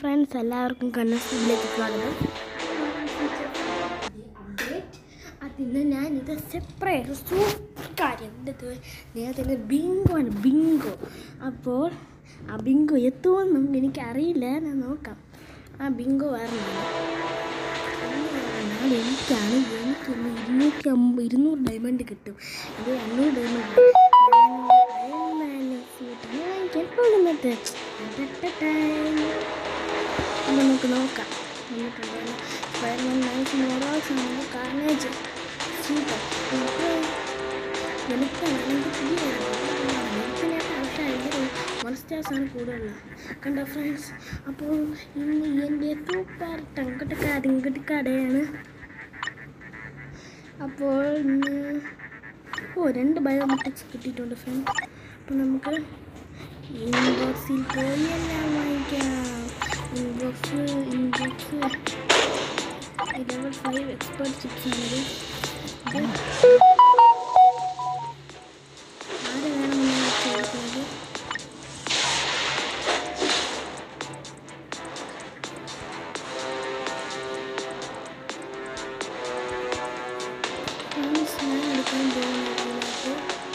friends എല്ലാവർക്കും കണ്ണൂരിലേക്ക് സ്വാഗതം അപ്ഡേറ്റ് അതിന് ഞാനിത് സെപ്പറേറ്റ് സൂപ്പർ കാര്യം ഇത് നേരത്തെ ബിങ്കോ ആണ് ബിങ്കോ അപ്പോൾ ആ ബിങ്കോ എത്തുമെന്നും എനിക്കറിയില്ല ഞാൻ നോക്കാം ആ ബിങ്കോ വരണം എന്നാൽ എനിക്കാണ് എനിക്ക് ഇന്ന് ഇരുന്നൂറ്റി അമ്പത് ഇരുന്നൂറ് ഡയമണ്ട് കിട്ടും ഇത് അഞ്ഞൂറ് ഡയമണ്ട് വാങ്ങിക്കാൻ പോകുന്നത് അപ്പോൾ നമുക്ക് നോക്കാം വന്നിട്ടുണ്ടല്ലോ സ്പൈഡർമാൻ നൈസ് മോഡൽസ് ആണ് കാർണേജ് സൂപ്പർ വെളുപ്പാണെങ്കിൽ പുതിയ വെളുപ്പിനെ ആൾക്കാർ മൺസ്റ്റാർസാണ് കൂടുതലുള്ള കണ്ടോ ഫ്രണ്ട്സ് അപ്പോൾ ഇന്ന് എൻ്റെ സൂപ്പർ ടങ്കട്ടക്കാ തിങ്കട്ടിക്കാടയാണ് അപ്പോൾ ഇന്ന് ഓ രണ്ട് ബയോമെട്രിക്സ് കിട്ടിയിട്ടുണ്ട് ഫ്രണ്ട് അപ്പോൾ നമുക്ക് ഇൻബോക്സിൽ പോയി എല്ലാം വാങ്ങിക്കാം inbox inbox level five expert chips ആണിത് ഇത് ആര് വേണമെന്നാണ് ചോദിക്കുന്നത് ഫ്രണ്ട്സ് ഞാൻ എടുക്കാൻ പോകുന്നത് ഇതിനകത്ത്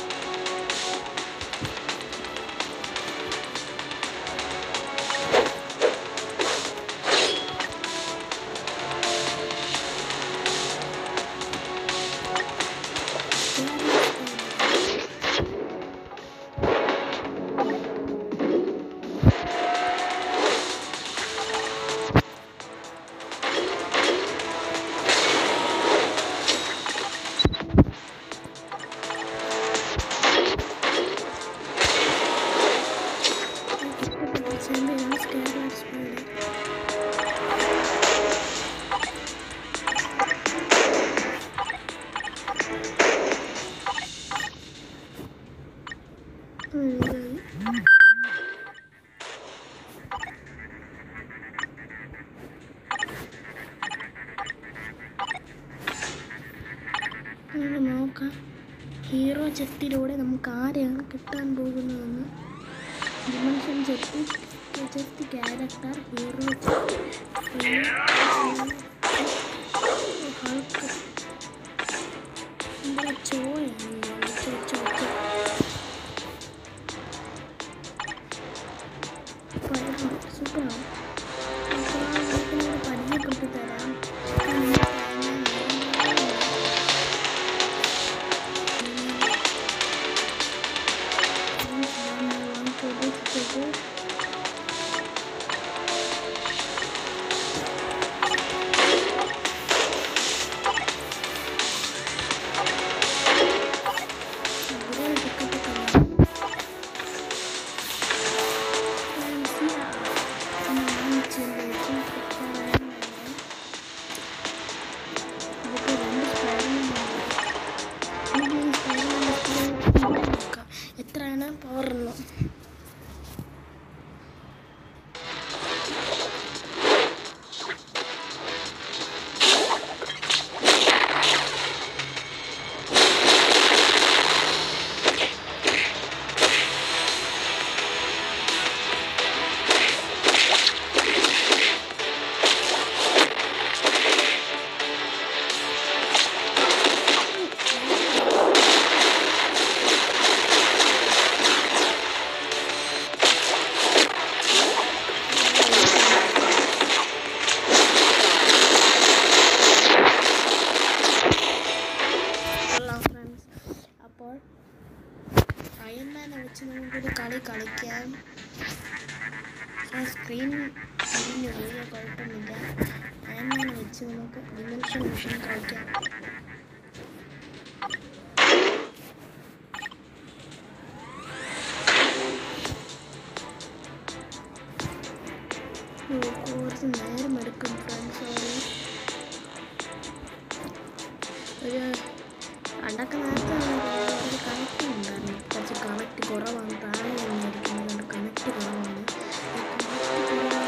നമുക്ക് നോക്കാം ഹീറോ ചെത്തിലൂടെ നമുക്ക് ആരെയാണ് കിട്ടാൻ പോകുന്നതെന്ന് ഡിമെൻഷൻ ചെത്തി ചെത്തി ക്യാരക്ടർ ഹീറോ ഹൾക്ക് എന്താ ചോയാണ് ചോക്ക് സൂപ്പറാണ് അപ്പോൾ നമുക്കിനോട് പരിചയപ്പെട്ടു തരാം എത്രയാണ് പവറുള്ളൂ കൊള്ളാം ഫ്രണ്ട്സ് അപ്പോൾ അയൺമാനെ വെച്ച് നമുക്കൊരു കളി കളിക്കാം സ്ക്രീൻ സ്ക്രീനിന് വലിയ കുഴപ്പമില്ല അയൺമാനെ വെച്ച് നമുക്ക് ഡിമെൻഷൻ മിഷൻ കളിക്കാം ഓ, കുറച്ച് നേരം എടുക്കും ഫ്രണ്ട്സ് സോറി ഒരു പണ്ടൊക്കെ നേരത്തെ ഒരു കണക്ട് ഉണ്ടായിരുന്നു കുറച്ച് കണക്ട് കുറവാണ് താഴെ നിന്നായിരിക്കുന്നത് കൊണ്ട് കണക്ട് കുറവാണ് ഈ connect കുറവാണ്